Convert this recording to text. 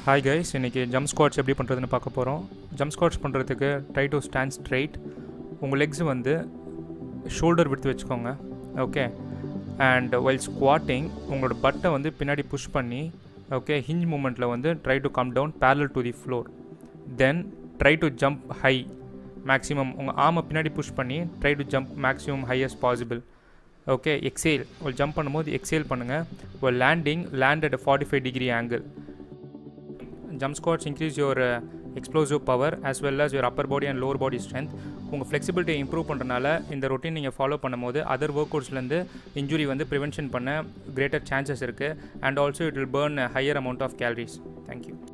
hi guys இன்றைக்கி jump squats எப்படி பண்ணுறதுன்னு பார்க்க போகிறோம் ஜம்ப் ஸ்குவாட்ஸ் பண்ணுறதுக்கு ட்ரை டு ஸ்டாண்ட் ஸ்ட்ரைட் உங்கள் லெக்ஸ் வந்து ஷோல்டர் விடுத்து வச்சுக்கோங்க ஓகே அண்ட் வைல் ஸ்குவாட்டிங் உங்களோட பட்டை வந்து பின்னாடி புஷ் பண்ணி ஓகே ஹிஞ்ச் மூமெண்ட்டில் வந்து try to come down parallel to the floor then try to jump high maximum உங்கள் ஆமை பின்னாடி புஷ் பண்ணி try to jump maximum highest possible okay exhale ஒரு ஜம்ப் பண்ணும்போது எக்ஸேல் பண்ணுங்கள் ஒரு landing land at forty five degree angle jump squats increase your uh, explosive power as well as your upper body and lower body strength உங்கள் ஃப்ளெக்சிபிலிட்டியை improve பண்ணுறனால இந்த routine நீங்கள் follow பண்ணும்போது other work அவுட்ஸ்லேருந்து injury வந்து prevention பண்ண greater chances இருக்குது and also it will burn higher amount of calories thank you